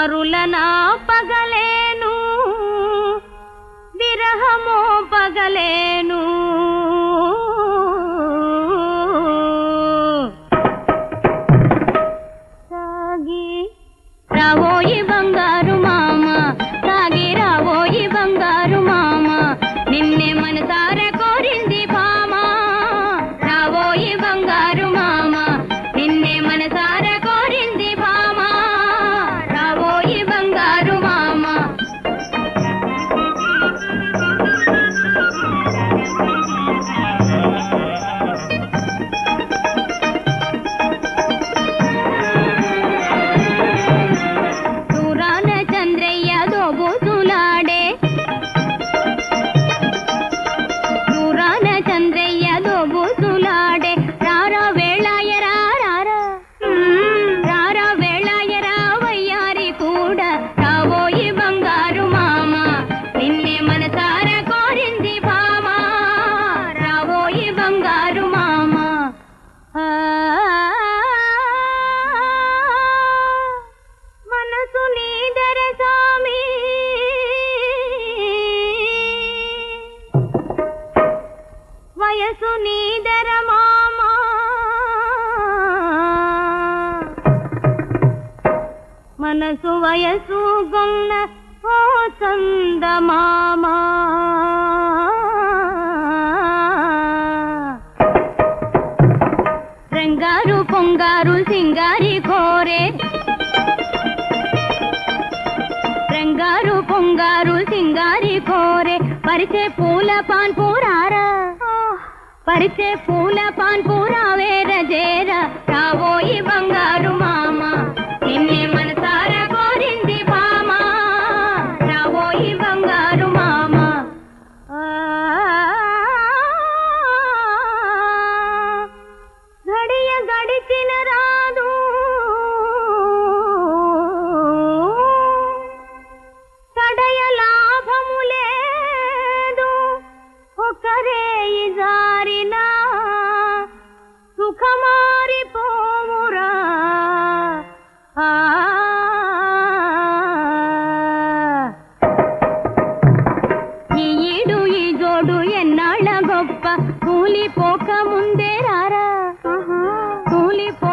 పరులనా పగలేను విరహమో పగలేను సాగి రావోయి బంగారు మామ సాగి రావోయి బంగారు మామ నిన్నే మనసార కోరింది భామ రావోయి బంగారు మామ నిన్నే మనసార కోరింది భామ రావోయి బంగారు మామ దూరాన చంద్రయ్య దోబూసులాడే దూరాన చంద్రయ్య దోబూసులాడే రారా వేళాయరా రారా రారా వేళాయరా వయ్యారి కూడా రావోయి బంగారు మామ నిన్నే మనసార కోరింది భామ రావోయి బంగారు మామ ఆ మనసు నీదర స్వామి వయసు నీదర మామా మనసు వయసు గొన్న ఓ చంద మామా రంగారు పొంగారు సింగారి కోరే రంగారు పొంగారు సింగారి కోరే పరిచే పూల పాన్ పూరారా పరిచే పూల పాన్ పూరా వేర జేర రావోయి బంగారు మామ నిన్నే మనసార కోరింది భామ రావోయి బంగారు మామ ఆ గడియ గడిచిన రాదు కడయ లాభము లేదు ఒకరే జారిన సుఖమారిపోమురా ఆ ఈ ఈడు ఈ జోడు ఎన్నాళ్ళ గొప్ప కూలిపోక ముందే రారా కూలిపో